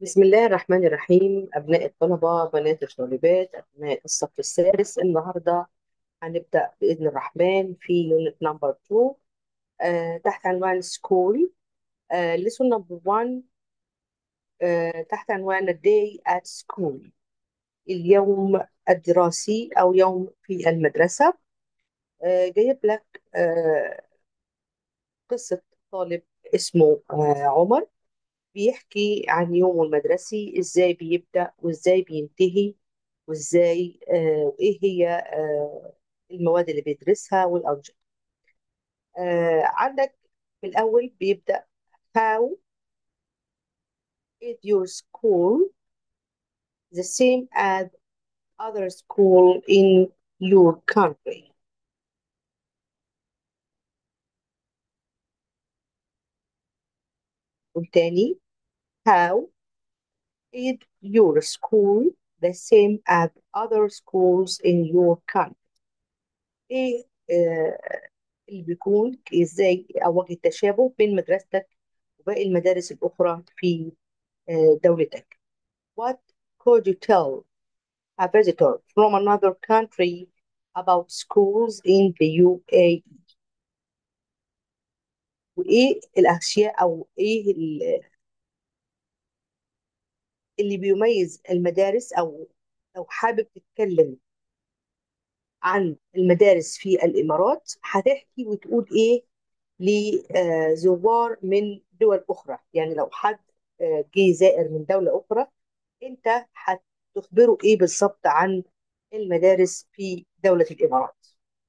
بسم الله الرحمن الرحيم أبناء الطلبة بنات الطالبات أبناء الصف السادس النهاردة هنبدأ بإذن الرحمن في يونت نمبر 2 آه تحت عنوان سكول آه lesson number 1 آه تحت عنوان a day at school اليوم الدراسي أو يوم في المدرسة آه جايب لك آه قصة طالب اسمه آه عمر بيحكي عن يومه المدرسي ازاي بيبدأ وازاي بينتهي وازاي آه وايه هي آه المواد اللي بيدرسها والأنشطة آه عندك في الأول بيبدأ how is your school the same as other school in your country والتاني how is your school the same as other schools in your country ايه آه اللي بيكون ازاي او وجه التشابه بين مدرستك وباقي المدارس الأخرى في آه، دولتك What could you tell a visitor from another country about schools in the UAE وإيه الأشياء أو إيه ال- اللي بيميز المدارس أو لو حابب تتكلم عن المدارس في الإمارات هتحكي وتقول إيه لزوار من دول أخرى يعني لو حد آه، جه زائر من دولة أخرى أنت هتخبره إيه بالظبط عن المدارس في دولة الإمارات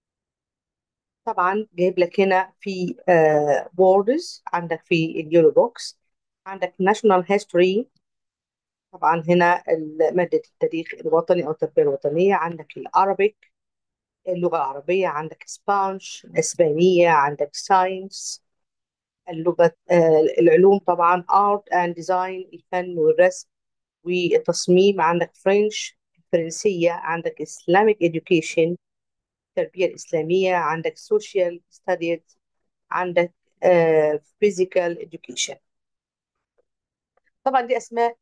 طبعا جايب لك هنا في بوردز عندك في اليورو بوكس عندك ناشونال هيستوري طبعا هنا ال- مادة التاريخ الوطني أو التربية الوطنية عندك العربيك اللغة العربية عندك اسبانش الإسبانية عندك ساينس اللغة آه، العلوم طبعا art and design الفن والرسم والتصميم عندك فرنش الفرنسية عندك Islamic education التربية الإسلامية عندك social studies عندك آه، physical education طبعا دي أسماء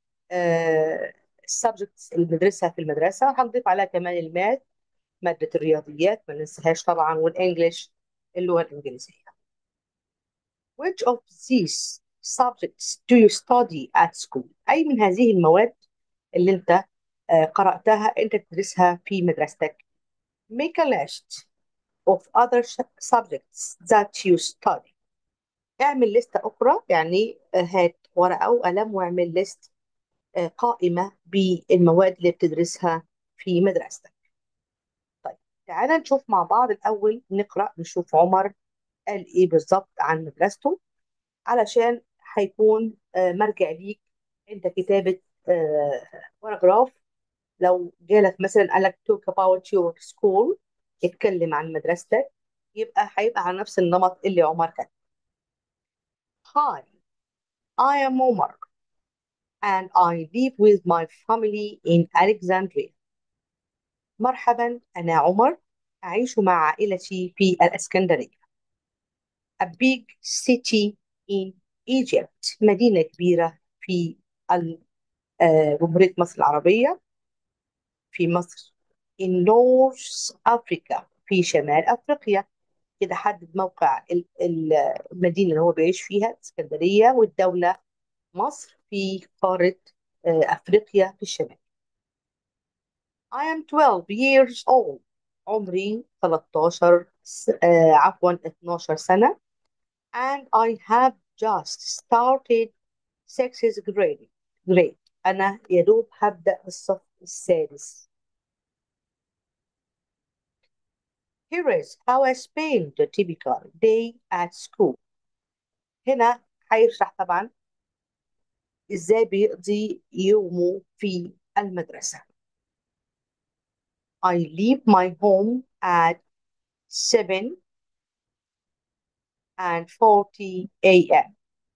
السبجكتس اللي بندرسها في المدرسة هنضيف عليها كمان الماث مادة الرياضيات ما ننساهاش طبعا والإنجليش اللغة الإنجليزية Which of these subjects do you study at school؟ أي من هذه المواد اللي أنت آه، قرأتها أنت تدرسها في مدرستك Make a list of other subjects that you study اعمل لستة أخرى يعني آه، هات ورقة وقلم واعمل لست آه، قائمة بالمواد اللي بتدرسها في مدرستك طيب تعالى نشوف مع بعض الأول نقرأ نشوف عمر قال إيه بالظبط عن مدرسته علشان هيكون آه، مرجع ليك أنت كتابة باراجراف لو جالك مثلا قالك talk about your school اتكلم عن مدرستك يبقى هيبقى على نفس النمط اللي عمر كان Hi, I am Omar and I live with my family in Alexandria. مرحبا أنا عمر أعيش مع عائلتي في الإسكندرية. A big city in Egypt مدينة كبيرة في ال- آه، جمهورية مصر العربية في مصر. In North Africa في شمال أفريقيا. كده حدد موقع ال- ال- المدينة اللي هو بيعيش فيها الإسكندرية والدولة مصر في قارة آه، أفريقيا في الشمال. I am 12 years old. عمري 13 س- آه عفوا 12 سنة. And I have just started sixth grade. grade. أنا يا دوب هبدأ الصف السادس. Here is how I spend a typical day at school. هنا هيشرح طبعا إزاي بيقضي يومه في المدرسة. I leave my home at 7 and 40 a.m.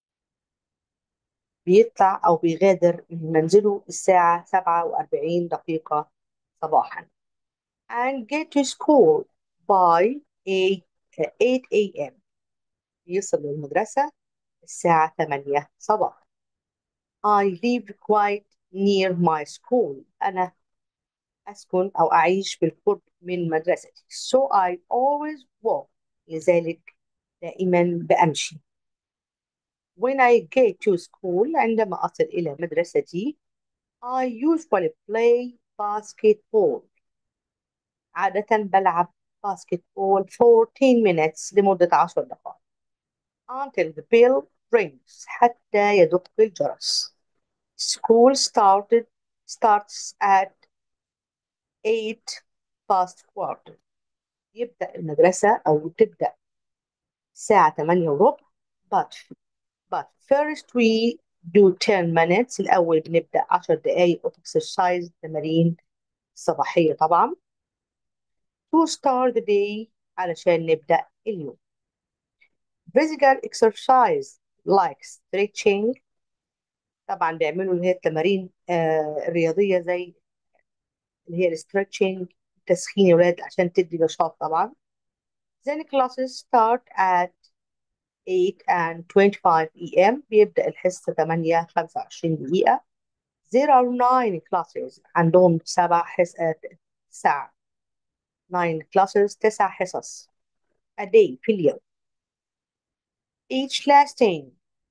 بيطلع أو بيغادر من منزله الساعة 47 دقيقة صباحا and get to school by 8 8 a.m. يصل للمدرسة الساعة 8 صباحا I live quite near my school أنا أسكن أو أعيش بالقرب من مدرستي so I always walk لذلك دائما بأمشي when I get to school عندما أصل إلى مدرستي I usually play basketball عادة بلعب basketball 14 minutes لمدة 10 دقائق until the bell rings حتى يدق الجرس school started starts at 8 past quarter يبدأ المدرسة أو تبدأ الساعة 8 وربع but but first we do 10 minutes الأول بنبدأ 10 دقايق of exercise تمارين صباحية طبعا to start the day علشان نبدأ اليوم physical exercise like stretching طبعا بيعملوا اللي هي التمارين آه الرياضية زي اللي هي الستريتشنج تسخين يا ولاد عشان تدي نشاط طبعا then classes start at 8 and 25 am بيبدأ الحصة 8 25 دقيقة there are 9 classes عندهم سبع حصص ساعة 9 classes تسع حصص a day في اليوم each lasting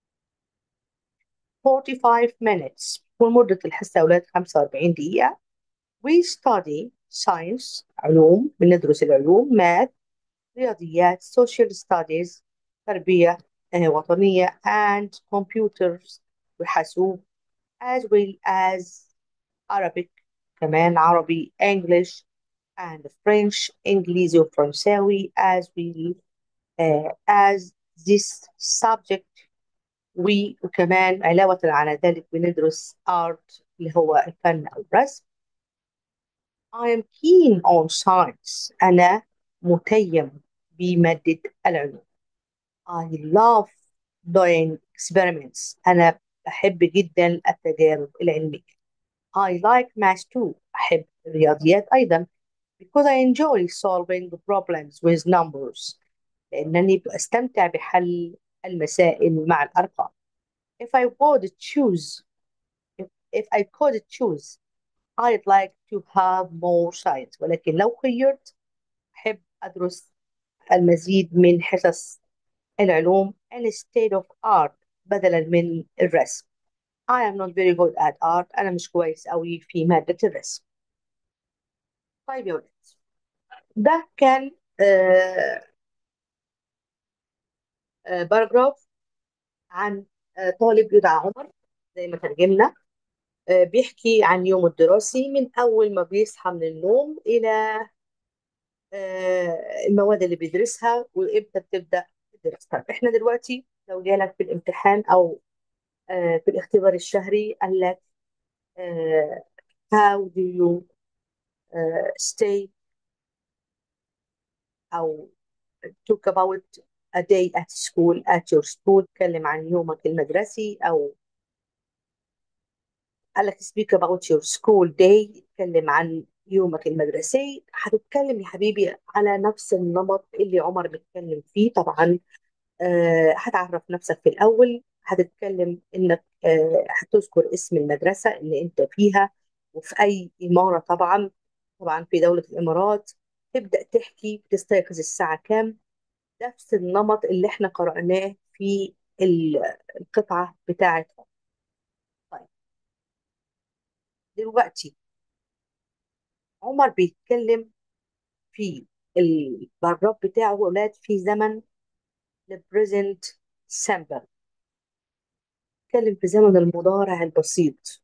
45 minutes ومدة الحصة يا أولاد 45 دقيقة we study science علوم بندرس العلوم math رياضيات social studies تربية آه، وطنية and computers وحاسوب as well as Arabic كمان عربي English and French إنجليزي وفرنساوي as well uh, as this subject we وكمان علاوة على ذلك بندرس art اللي هو الفن أو الرسم I am keen on science أنا متيم بمادة العلوم I love doing experiments أنا بحب جدا التجارب العلمية I like math too أحب الرياضيات أيضا because I enjoy solving problems with numbers لأنني بستمتع بحل المسائل مع الأرقام if I would choose if, if I could choose I'd like to have more science ولكن لو خيرت أحب أدرس المزيد من حصص العلوم instead of art بدلا من الرسم I am not very good at art أنا مش كويس أوي في مادة الرسم طيب يا ولاد ده كان آه آه باراجراف عن آه طالب يدعى عمر زي ما ترجمنا آه بيحكي عن يومه الدراسي من أول ما بيصحى من النوم إلى آه المواد اللي بيدرسها وإمتى بتبدأ الدراسة طيب إحنا دلوقتي لو جالك في الامتحان أو آه في الاختبار الشهري قال لك آه how do you uh, stay أو talk about a day at school at your school اتكلم عن يومك المدرسي أو قال لك speak about your school day اتكلم عن يومك المدرسي هتتكلم يا حبيبي على نفس النمط اللي عمر بيتكلم فيه طبعا آه هتعرف نفسك في الأول هتتكلم إنك آه هتذكر اسم المدرسة اللي أنت فيها وفي أي إمارة طبعا طبعا في دولة الإمارات تبدأ تحكي بتستيقظ الساعة كام نفس النمط اللي احنا قرأناه في ال- القطعة بتاعتها طيب دلوقتي عمر بيتكلم في البراجراف بتاعه ولاد في زمن البريزنت سامبل بيتكلم في زمن المضارع البسيط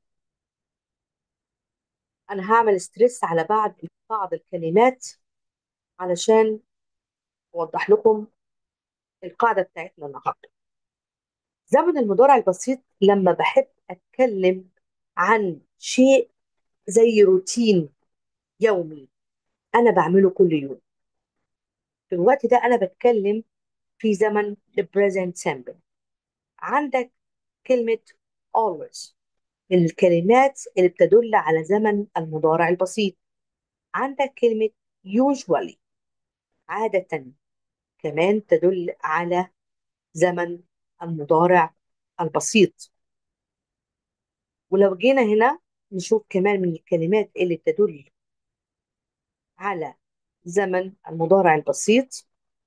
انا هعمل ستريس على بعض بعض الكلمات علشان اوضح لكم القاعدة بتاعتنا النهارده زمن المضارع البسيط لما بحب اتكلم عن شيء زي روتين يومي انا بعمله كل يوم في الوقت ده انا بتكلم في زمن البريزنت سامبل عندك كلمة always من الكلمات اللي بتدل على زمن المضارع البسيط عندك كلمة usually عادة كمان تدل على زمن المضارع البسيط ولو جينا هنا نشوف كمان من الكلمات اللي تدل على زمن المضارع البسيط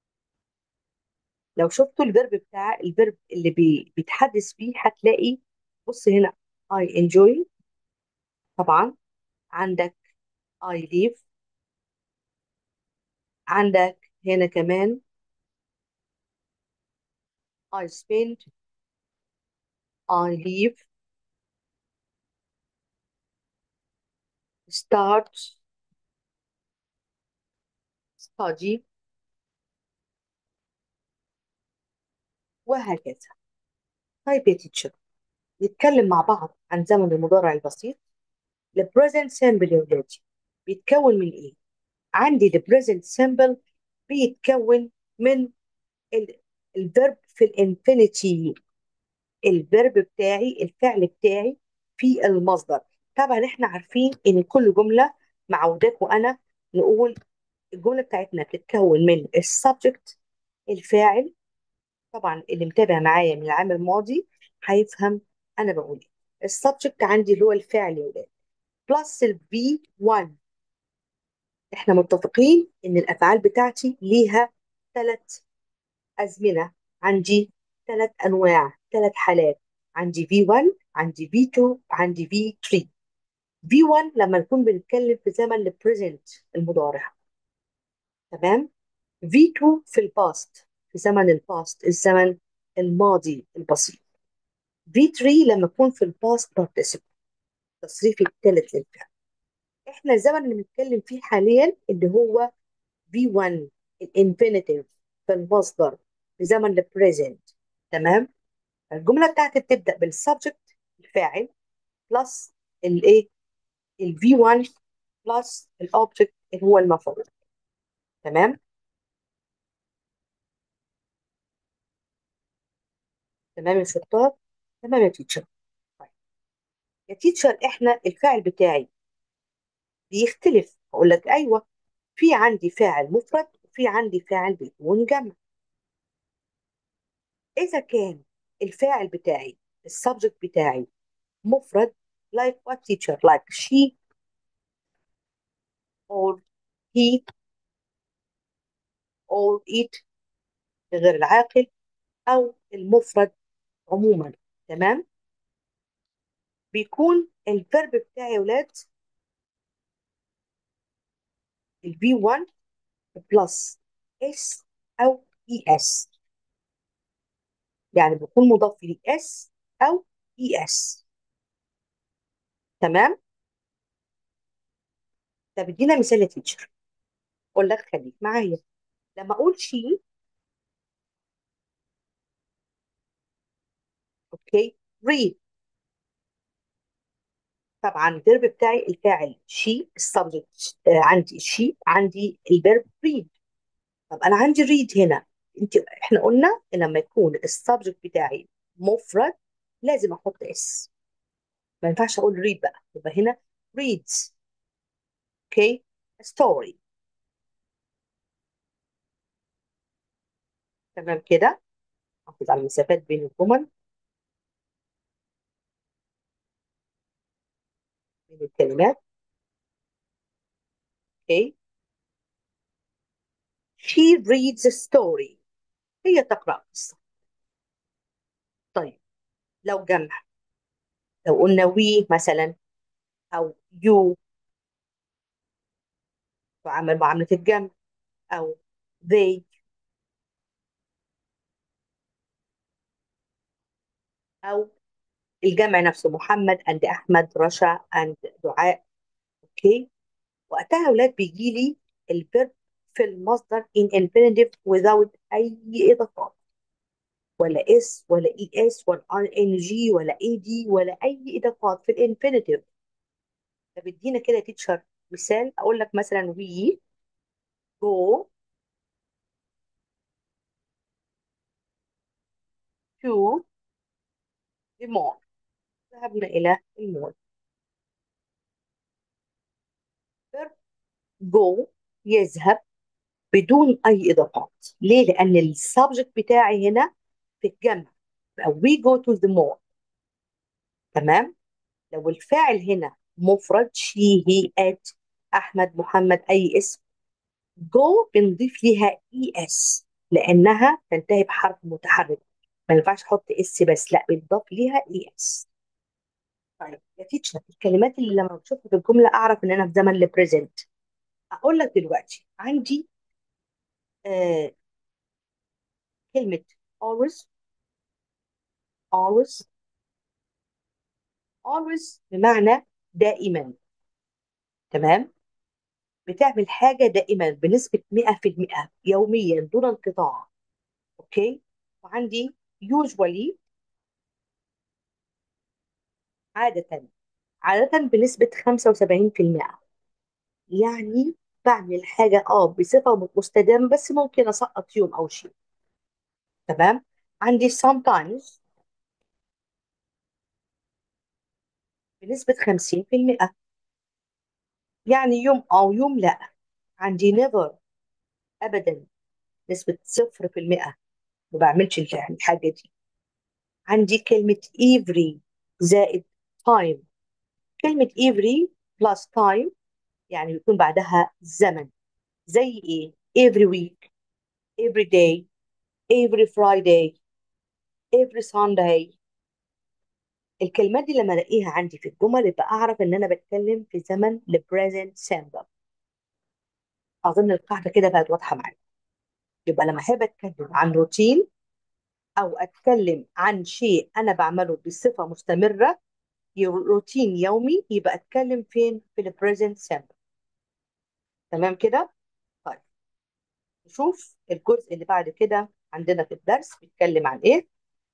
لو شفتوا الفيرب بتاع الفيرب اللي بي بيتحدث بيه هتلاقي بص هنا I enjoy طبعا عندك I live عندك هنا كمان I spend I leave start study وهكذا طيب يا تيتشر نتكلم مع بعض عن زمن المضارع البسيط البريزنت سيمبل يا ولادي بيتكون من ايه؟ عندي البريزنت سيمبل بيتكون من الفيرب في الانفينيتي الفيرب بتاعي الفعل بتاعي في المصدر طبعا احنا عارفين ان كل جمله معوداك وانا نقول الجمله بتاعتنا بتتكون من السبجكت الفاعل طبعا اللي متابع معايا من العام الماضي هيفهم انا بقول ايه السبجكت عندي اللي هو الفعل يا ولاد بلس البي 1 احنا متفقين ان الافعال بتاعتي ليها ثلاث ازمنه عندي ثلاث انواع ثلاث حالات عندي في 1 عندي في 2 عندي في 3 في 1 لما نكون بنتكلم في زمن البريزنت المضارع تمام في 2 في الباست في زمن الباست الزمن الماضي البسيط في 3 لما يكون في الباست بارتيسيبل التصريف الثالث للفعل احنا الزمن اللي بنتكلم فيه حاليا اللي هو في 1 الانفينيتيف في المصدر في زمن البريزنت تمام الجمله بتاعتي بتبدا بالسبجكت الفاعل بلس الايه الفي 1 بلس الاوبجكت اللي هو المفعول تمام تمام يا شطار تمام يا تيتشر طيب يا تيتشر احنا الفاعل بتاعي بيختلف اقول لك ايوه في عندي فاعل مفرد وفي عندي فاعل بيكون جمع اذا كان الفاعل بتاعي السبجكت بتاعي مفرد like what teacher like she or he or it غير العاقل او المفرد عموما تمام بيكون الفيرب بتاعي يا ولاد البي 1 بلس اس او اي اس يعني بيكون مضاف لي اس او اي اس تمام طب ادينا مثال يا تيتشر اقول لك خليك معايا لما اقول شي اوكي read طبعا الفيرب بتاعي الفاعل شي السبجكت عندي شي عندي الفيرب read طب انا عندي read هنا انت احنا قلنا إن لما يكون السبجكت بتاعي مفرد لازم احط اس ما ينفعش اقول read بقى يبقى هنا reads اوكي story تمام كده احافظ على المسافات بين الجمل بين الكلمات اوكي she reads a story هي تقرأ قصة طيب لو جمع لو قلنا we مثلا او you تعامل معاملة الجمع او they او الجمع نفسه محمد and احمد رشا and دعاء اوكي وقتها اولاد بيجي لي الفيرب في المصدر in infinitive without اي اضافات ولا اس ولا اي اس ولا ان جي ولا اي دي ولا اي اضافات في الانفينيتيف طب ادينا كده تيتشر مثال اقول لك مثلا we go to the mall ذهبنا الى المول verb go يذهب بدون اي اضافات ليه لان السبجكت بتاعي هنا في الجمع او we go to the mall تمام لو الفاعل هنا مفرد شي هي ات احمد محمد اي اسم جو بنضيف ليها اي اس لانها تنتهي بحرف متحرك ما ينفعش احط اس بس لا بنضاف ليها اي اس طيب يا تيتشر الكلمات اللي لما بشوفها في الجمله اعرف ان انا في زمن البريزنت اقول لك دلوقتي عندي آه كلمه always always always بمعنى دائما تمام بتعمل حاجة دائما بنسبة 100% يوميا دون انقطاع اوكي وعندي usually عادة عادة بنسبة 75% يعني بعمل حاجة اه بصفة مستدامة بس ممكن اسقط يوم او شيء تمام عندي sometimes بنسبة 50% يعني يوم او يوم لا عندي never ابدا نسبة 0% ما بعملش الحاجة دي عندي كلمة every زائد time كلمة every plus time يعني بيكون بعدها زمن زي ايه every week every day every Friday every Sunday الكلمات دي لما الاقيها عندي في الجمل يبقى اعرف ان انا بتكلم في زمن ال present simple اظن القاعده كده بقت واضحه معايا يبقى لما احب اتكلم عن روتين او اتكلم عن شيء انا بعمله بصفه مستمره روتين يومي يبقى اتكلم فين في ال present simple تمام كده طيب نشوف الجزء اللي بعد كده عندنا في الدرس بيتكلم عن ايه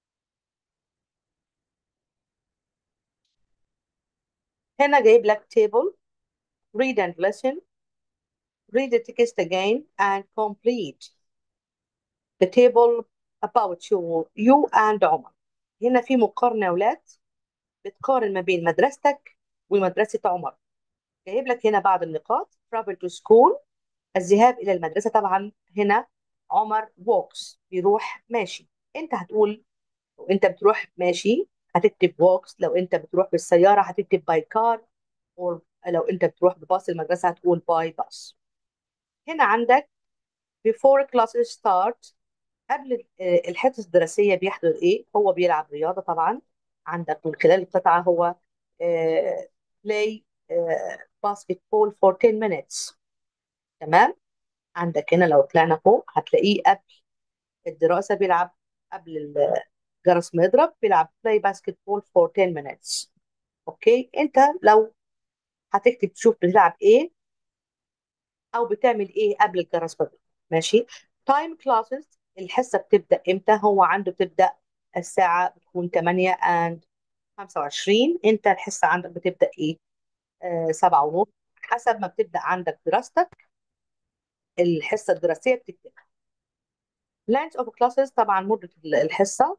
هنا جايب لك table read and listen read the text again and complete the table about you you and عمر هنا في مقارنة يا ولاد بتقارن ما بين مدرستك ومدرسة عمر جايب لك هنا بعض النقاط travel to school الذهاب إلى المدرسة طبعا هنا عمر walks بيروح ماشي انت هتقول لو انت بتروح ماشي هتكتب walks لو انت بتروح بالسيارة هتكتب by car or لو انت بتروح بباص المدرسة هتقول by bus هنا عندك before classes start قبل الحصص الدراسية بيحضر ايه هو بيلعب رياضة طبعا عندك من خلال القطعة هو uh, play uh, basketball for 10 minutes تمام عندك هنا لو طلعنا فوق هتلاقيه قبل الدراسة بيلعب قبل الجرس ما يضرب بيلعب play basketball for 10 minutes اوكي انت لو هتكتب تشوف بتلعب ايه او بتعمل ايه قبل الجرس ما يضرب ماشي تايم كلاسز الحصة بتبدأ امتى هو عنده بتبدأ الساعة بتكون 8 and 25 انت الحصة عندك بتبدأ ايه آه سبعة ونص حسب ما بتبدأ عندك دراستك الحصة الدراسية بتكتبها length of classes طبعا مدة الحصة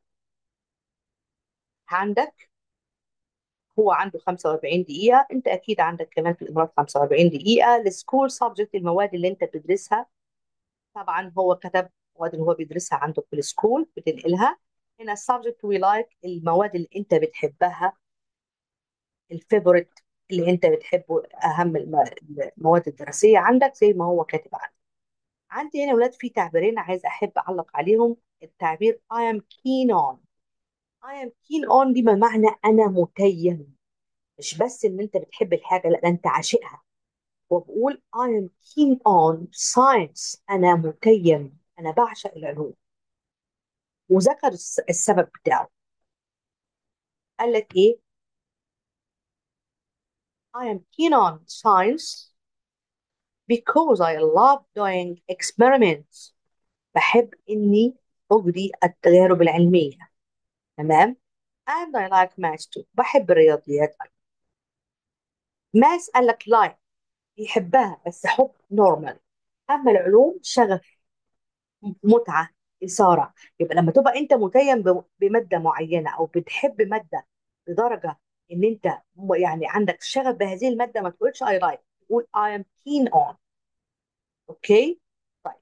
عندك هو عنده 45 دقيقة انت اكيد عندك كمان في الامارات 45 دقيقة السكول سبجكت المواد اللي انت بتدرسها طبعا هو كتب المواد اللي هو بيدرسها عنده في السكول بتنقلها هنا السبجكت وي لايك المواد اللي انت بتحبها الفيفوريت اللي انت بتحبه اهم المواد الدراسية عندك زي ما هو كاتب عندك عندي هنا ولاد في تعبيرين عايز احب اعلق عليهم التعبير I am keen on I am keen on دي بمعنى انا متيم مش بس ان انت بتحب الحاجه لا ده انت عاشقها وبقول I am keen on science انا متيم انا بعشق العلوم وذكر السبب بتاعه قال لك ايه I am keen on science because I love doing experiments بحب اني اجري التجارب العلميه تمام and I like maths too بحب الرياضيات ماس قال لك لايك يحبها بس حب نورمال اما العلوم شغف متعه اثاره يبقى لما تبقى انت متيم بماده معينه او بتحب ماده لدرجه ان انت يعني عندك شغف بهذه الماده ما تقولش اي لايك تقول I am keen on اوكي طيب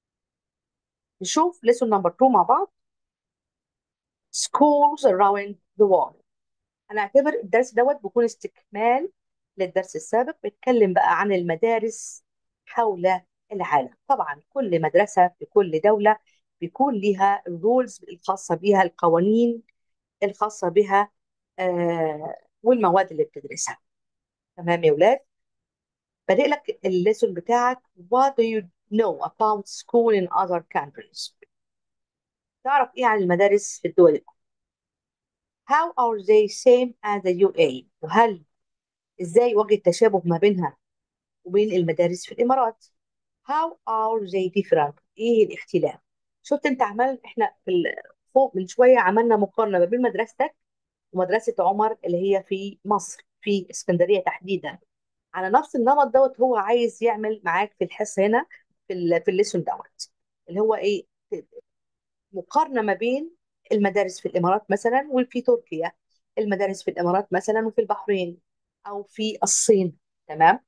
نشوف lesson number 2 مع بعض schools around the world انا اعتبر الدرس دوت بيكون استكمال للدرس السابق بيتكلم بقى عن المدارس حول العالم طبعا كل مدرسة في كل دولة بيكون ليها الرولز الخاصة بها القوانين الخاصة بها آه والمواد اللي بتدرسها تمام يا ولاد بادئ لك الليسون بتاعك what do you know about school in other countries تعرف ايه عن المدارس في الدول الأخرى how are they same as the UAE وهل ازاي وجد تشابه ما بينها وبين المدارس في الامارات how are they different ايه الاختلاف شفت انت عمال احنا في ال- فوق من شويه عملنا مقارنه ما بين مدرستك ومدرسه عمر اللي هي في مصر في اسكندريه تحديدا على نفس النمط دوت هو عايز يعمل معاك في الحصه هنا في ال في الليسون دوت اللي هو ايه مقارنه ما بين المدارس في الامارات مثلا وفي تركيا المدارس في الامارات مثلا وفي البحرين او في الصين تمام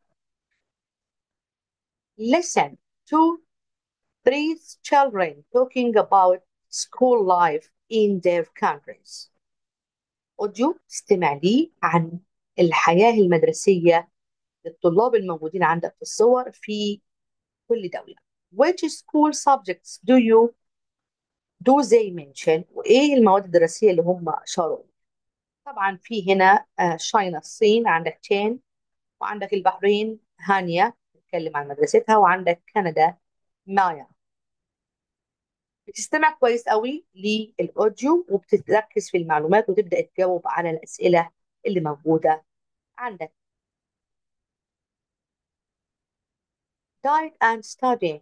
listen to three children talking about school life in their countries اوديو استمع لي عن الحياه المدرسيه للطلاب الموجودين عندك في الصور في كل دوله which school subjects do you do they mention وايه المواد الدراسيه اللي هم اشاروا طبعا في هنا آه، شاينا الصين عندك تشين وعندك البحرين هانيا بتتكلم عن مدرستها وعندك كندا مايا بتستمع كويس قوي للاوديو وبتركز في المعلومات وتبدا تجاوب على الاسئله اللي موجوده عندك diet and studying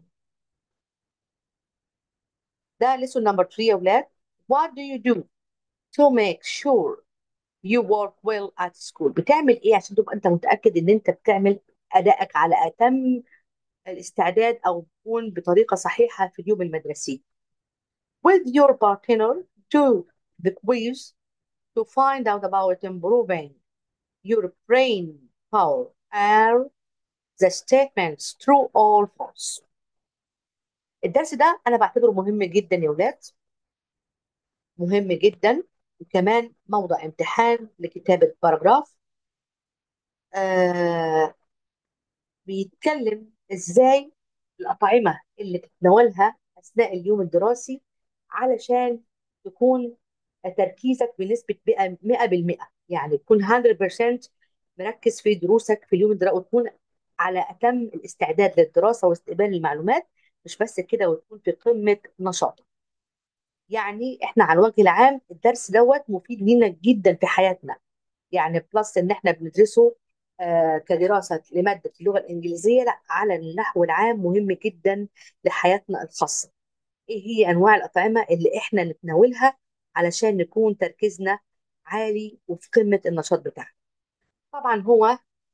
ده lesson number 3 يا ولاد what do you do to make sure you work well at school بتعمل ايه عشان تبقى انت متاكد ان انت بتعمل ادائك على اتم الاستعداد او تكون بطريقه صحيحه في اليوم المدرسي with your partner do the quiz to find out about improving your brain power are the statements true or false الدرس ده انا بعتبره مهم جدا يا ولاد مهم جدا وكمان موضع امتحان لكتابة باراجراف آه بيتكلم ازاي الأطعمة اللي تتناولها أثناء اليوم الدراسي علشان تكون تركيزك بنسبة 100% يعني تكون 100% مركز في دروسك في اليوم الدراسي وتكون على أتم الاستعداد للدراسة واستقبال المعلومات مش بس كده وتكون في قمة نشاطك يعني احنا على الوجه العام الدرس دوت مفيد لينا جدا في حياتنا يعني بلس ان احنا بندرسه آه كدراسة لمادة اللغة الإنجليزية لا على النحو العام مهم جدا لحياتنا الخاصة ايه هي انواع الأطعمة اللي احنا نتناولها علشان نكون تركيزنا عالي وفي قمة النشاط بتاعنا طبعا هو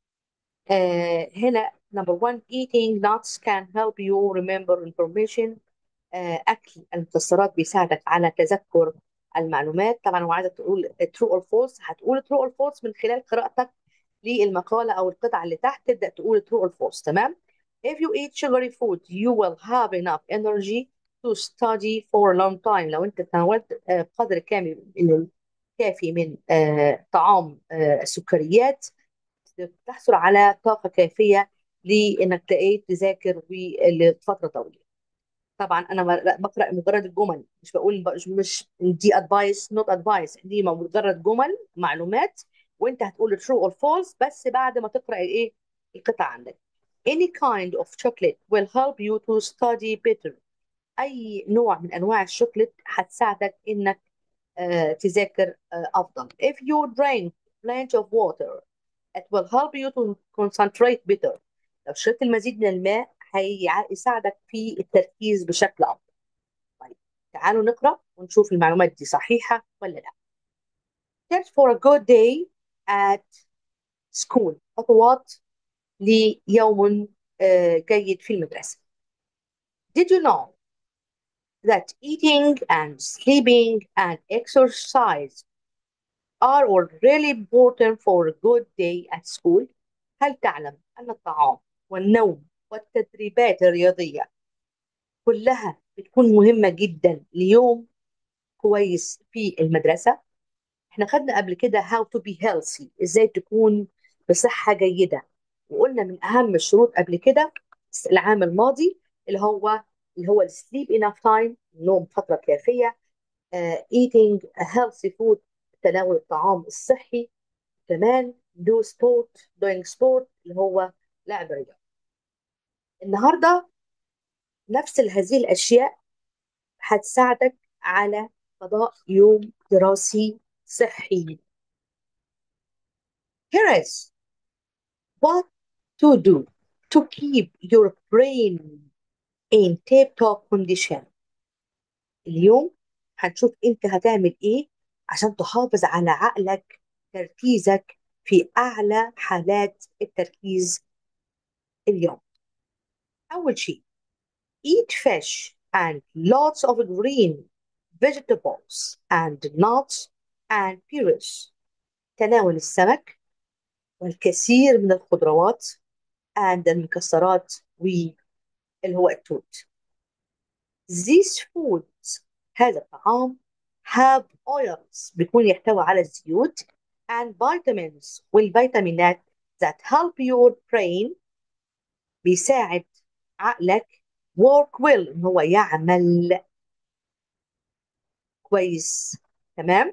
آه هنا number one eating nuts can help you remember information آه أكل المكسرات بيساعدك على تذكر المعلومات طبعا هو عايزك تقول true or false هتقول true or false من خلال قراءتك للمقالة أو القطعة اللي تحت تبدأ تقول true or false تمام If you eat sugary food you will have enough energy to study for a long time لو أنت تناولت آه، قدر كامل من كافي من آه، طعام آه، السكريات تحصل على طاقة كافية لإنك تلاقيه تذاكر لفترة طويلة طبعا انا ب- بقرا مجرد الجمل مش بقول مش مش دي ادفايس نوت ادفايس دي مجرد جمل معلومات وانت هتقول true or false بس بعد ما تقرا ايه القطعه عندك any kind of chocolate will help you to study better اي نوع من انواع الشوكليت هتساعدك انك آه، تذاكر آه، افضل if you drink plenty of water it will help you to concentrate better لو شربت المزيد من الماء هيساعدك في التركيز بشكل افضل طيب تعالوا نقرا ونشوف المعلومات دي صحيحه ولا لا Tips for a good day at school خطوات ليوم آه، جيد في المدرسة Did you know that eating and sleeping and exercise are all really important for a good day at school? هل تعلم أن الطعام والنوم والتدريبات الرياضية كلها بتكون مهمة جدا ليوم كويس في المدرسة؟ احنا خدنا قبل كده how to be healthy ازاي تكون بصحة جيدة وقلنا من اهم الشروط قبل كده العام الماضي اللي هو اللي هو sleep enough time نوم فترة كافية uh, eating a healthy food تناول الطعام الصحي كمان do sport doing sport اللي هو لعب رياضة النهاردة نفس هذه الأشياء هتساعدك على قضاء يوم دراسي صحي Here is what to do to keep your brain in tip-top condition اليوم هنشوف انت هتعمل ايه عشان تحافظ على عقلك تركيزك في اعلى حالات التركيز اليوم اول شيء eat fish and lots of green vegetables and nuts and berries تناول السمك والكثير من الخضروات and المكسرات واللي هو التوت These foods هذا الطعام have oils بيكون يحتوي على الزيوت and vitamins والفيتامينات that help your brain بيساعد عقلك work well ان هو يعمل كويس تمام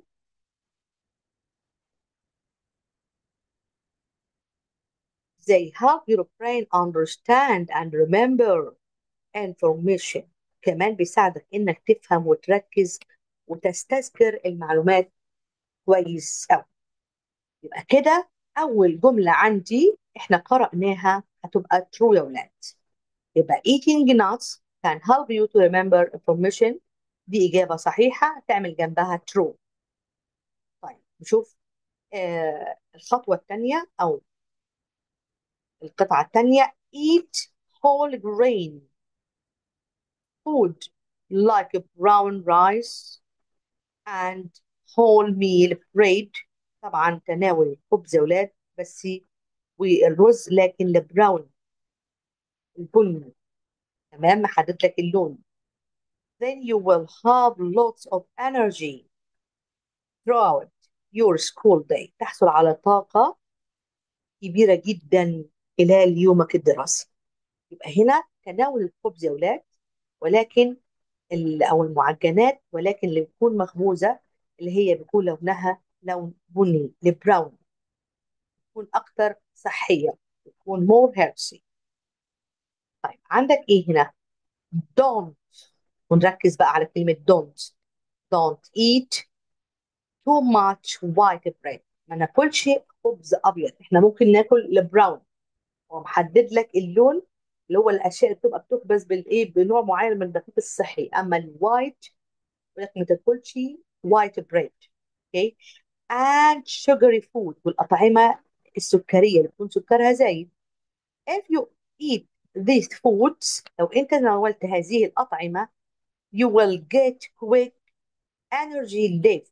they help your brain understand and remember information كمان بيساعدك انك تفهم وتركز وتستذكر المعلومات كويس قوي يبقى كده اول جملة عندي احنا قرأناها هتبقى true يا ولاد يبقى eating nuts can help you to remember information دي إجابة صحيحة تعمل جنبها true طيب نشوف آه الخطوة الثانية أو القطعة الثانية eat whole grain food like brown rice and wholemeal bread طبعا تناول الخبز يا ولاد بس والرز لكن البراون البني تمام محدد لك اللون then you will have lots of energy throughout your school day تحصل على طاقة كبيرة جدا خلال يومك الدراسي يبقى هنا تناول الخبز يا ولاد ولكن او المعجنات ولكن اللي بتكون مخبوزه اللي هي بيكون لونها لون بني البراون بتكون اكثر صحيه بتكون more healthy طيب عندك ايه هنا don't ونركز بقى على كلمه don't don't eat too much white bread ما ناكلش خبز ابيض احنا ممكن ناكل البراون هو محدد لك اللون اللي هو الاشياء اللي بتبقى بتخبز بالايه بنوع معين من الدقيق الصحي اما الوايت يقول لك ما تاكلش وايت بريد اوكي and sugary food والاطعمه السكريه اللي بتكون سكرها زايد if you eat these foods لو انت تناولت هذه الاطعمه you will get quick energy lift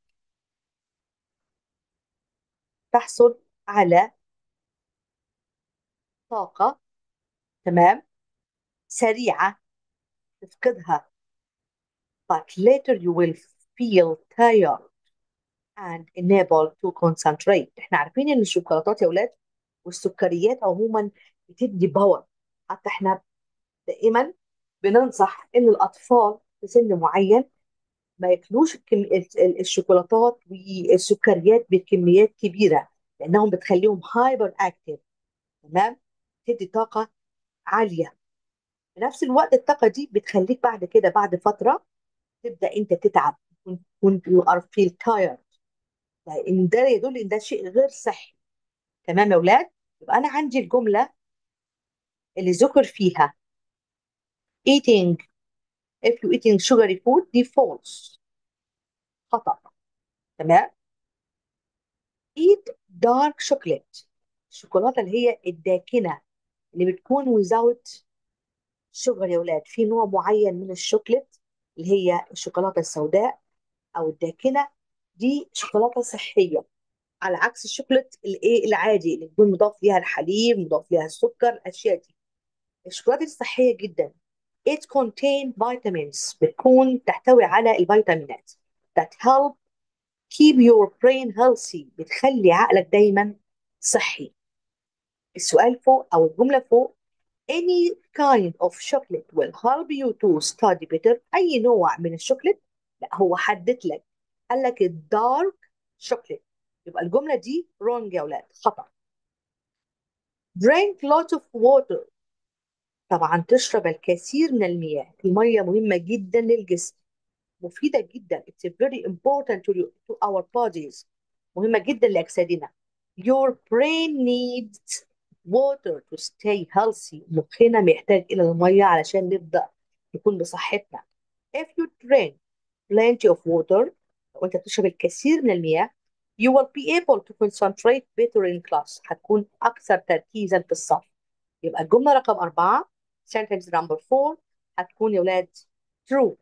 تحصل على طاقه تمام سريعة تفقدها but later you will feel tired and unable to concentrate احنا عارفين ان الشوكولاتات يا ولاد والسكريات عموما بتدي باور حتى احنا دائما بننصح ان الاطفال في سن معين ما ياكلوش الكم... الشوكولاتات والسكريات بكميات كبيره لانهم بتخليهم هايبر اكتف تمام تدي طاقه عاليه في نفس الوقت الطاقه دي بتخليك بعد كده بعد فتره تبدا انت تتعب كنت يو ار فيل تايرد ان ده يدل ان ده شيء غير صحي تمام يا اولاد يبقى انا عندي الجمله اللي ذكر فيها eating if you eating sugary food دي false خطأ تمام eat dark chocolate الشوكولاته اللي هي الداكنه اللي بتكون without sugar يا ولاد في نوع معين من الشوكليت اللي هي الشوكولاته السوداء او الداكنه دي شوكولاته صحيه على عكس الشوكليت الايه العادي اللي بيكون مضاف ليها الحليب مضاف ليها السكر الاشياء دي الشوكولاته دي صحيه جدا it contain vitamins بتكون تحتوي على الفيتامينات that help keep your brain healthy بتخلي عقلك دايما صحي السؤال فوق أو الجملة فوق any kind of chocolate will help you to study better أي نوع من الشوكليت لا هو حدد لك قال لك الدارك شوكليت يبقى الجملة دي wrong يا أولاد خطأ drink lot of water طبعا تشرب الكثير من المياه المية مهمة جدا للجسم مفيدة جدا it's very important to, you, to our bodies مهمة جدا لأجسادنا your brain needs water to stay healthy مخنا محتاج إلى المية علشان نبدأ نكون بصحتنا if you drink plenty of water لو أنت بتشرب الكثير من المياه you will be able to concentrate better in class هتكون أكثر تركيزا في الصف يبقى الجملة رقم أربعة sentence number four هتكون يا ولاد true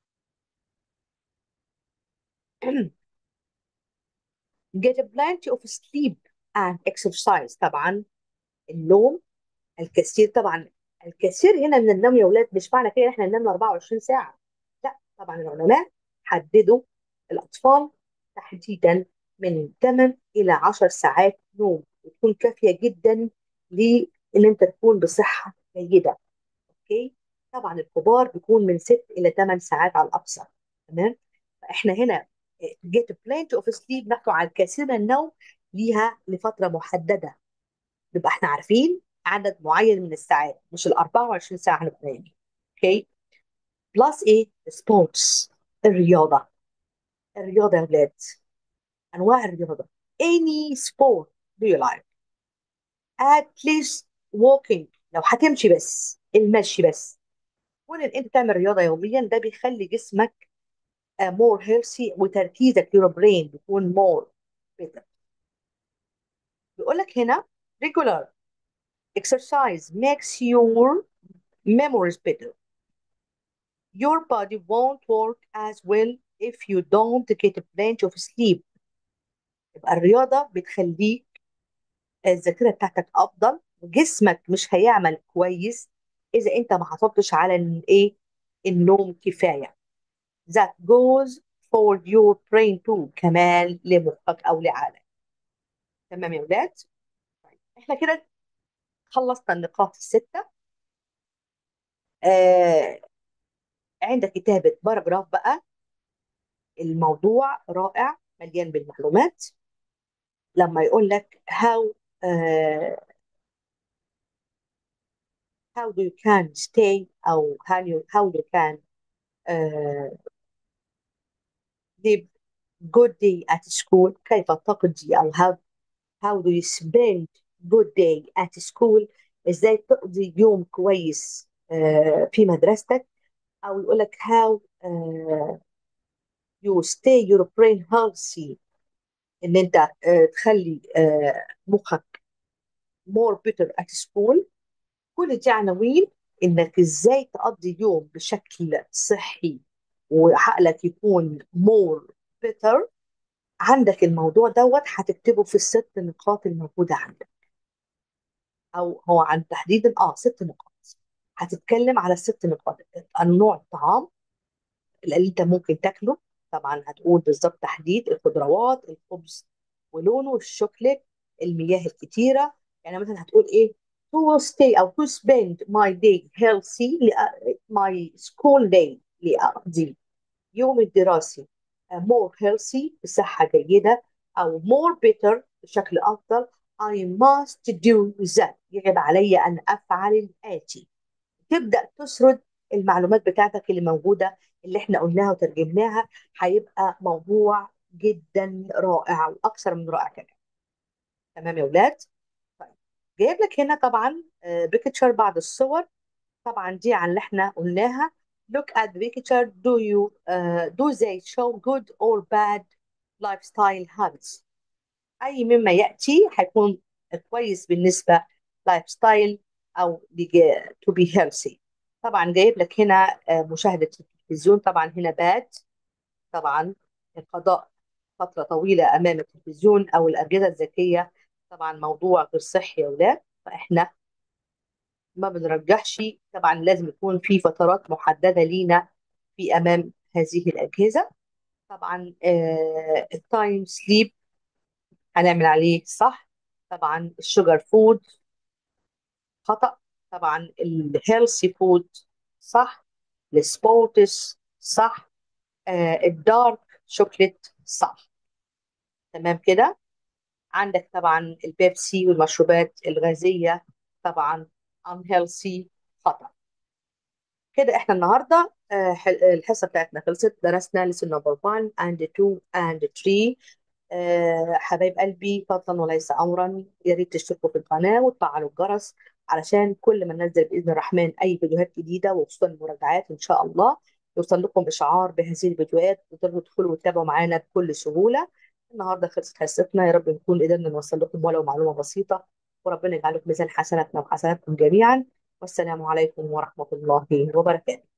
get plenty of sleep and exercise طبعا النوم الكثير طبعا الكثير هنا من النوم يا ولاد مش معنى كده ان احنا ننام 24 ساعة لا طبعا العلماء حددوا الأطفال تحديدا من 8 إلى 10 ساعات نوم وتكون كافية جدا لإن أنت تكون بصحة جيدة أوكي طبعا الكبار بيكون من 6 إلى 8 ساعات على الأقصى تمام فإحنا هنا get plenty of sleep نحكي عن الكثير من النوم ليها لفترة محددة نبقى احنا عارفين عدد معين من الساعات مش ال 24 ساعة هنبقى نايمين اوكي بلس ايه سبورتس الرياضة الرياضة يا ولاد أنواع الرياضة any sport do you like at least walking لو هتمشي بس المشي بس كون ان انت تعمل رياضة يوميا ده بيخلي جسمك uh, more healthy وتركيزك your brain بيكون more better بيقول لك هنا regular exercise makes your memories better your body won't work as well if you don't get plenty of sleep يبقى الرياضة بتخليك الذاكرة بتاعتك أفضل وجسمك مش هيعمل كويس إذا أنت ما حافظتش على الإيه النوم كفاية that goes for your brain too كمان لمخك أو لعقلك تمام يا ولاد طيب احنا كده خلصنا النقاط الستة آه عندك كتابة باراجراف بقى الموضوع رائع مليان بالمعلومات لما يقول لك how uh, how do you can stay أو how you how you can uh, live good day at school كيف تقضي أو how how do you spend good day at school ازاي تقضي يوم كويس uh, في مدرستك أو يقول لك how uh, you stay your brain healthy ان انت uh, تخلي uh, مخك more better at school كل دي عناوين انك ازاي تقضي يوم بشكل صحي وعقلك يكون more better عندك الموضوع دوت هتكتبه في الست نقاط الموجودة عندك او هو عن تحديدا اه ست نقاط هتتكلم على الست نقاط نوع الطعام اللي انت ممكن تاكله طبعا هتقول بالظبط تحديد الخضروات الخبز ولونه الشوكليت المياه الكتيرة يعني مثلا هتقول ايه to stay او to spend my day healthy my school day لأقضي يوم الدراسي more healthy بصحة جيدة أو more better بشكل أفضل I must do that يجب علي أن أفعل الآتي تبدأ تسرد المعلومات بتاعتك اللي موجودة اللي احنا قلناها وترجمناها هيبقى موضوع جدا رائع وأكثر من رائع كمان تمام يا ولاد طيب جايب لك هنا طبعا بيكتشر بعض الصور طبعا دي عن اللي احنا قلناها look at the picture do you uh, do they show good or bad lifestyle habits أي مما يأتي هيكون كويس بالنسبة لايف أو to be healthy طبعا جايب لك هنا مشاهدة التلفزيون طبعا هنا باد طبعا القضاء فترة طويلة أمام التلفزيون أو الأجهزة الذكية طبعا موضوع غير صحي يا ولاد فإحنا ما بنرجحش طبعا لازم يكون في فترات محددة لينا في أمام هذه الأجهزة طبعا التايم سليب هنعمل عليه صح طبعا الشوجر فود خطأ طبعا الهيلثي فود صح السبورتس صح آه الدارك شوكليت صح تمام كده عندك طبعا البيبسي والمشروبات الغازية طبعا unhealthy خطأ كده احنا النهارده آه، حل- الحصة بتاعتنا خلصت درسنا lesson number 1 and 2 and 3 آه، حبايب قلبي فضلا وليس امرا يا ريت تشتركوا في القناه وتفعلوا الجرس علشان كل ما ننزل باذن الرحمن اي فيديوهات جديده وخصوصا المراجعات ان شاء الله يوصل لكم اشعار بهذه الفيديوهات وتقدروا تدخلوا وتتابعوا معانا بكل سهوله النهارده خلصت حصتنا يا رب نكون قدرنا نوصل لكم ولو معلومه بسيطه وربنا يجعله في ميزان حسناتنا وحسناتكم جميعا والسلام عليكم ورحمه الله وبركاته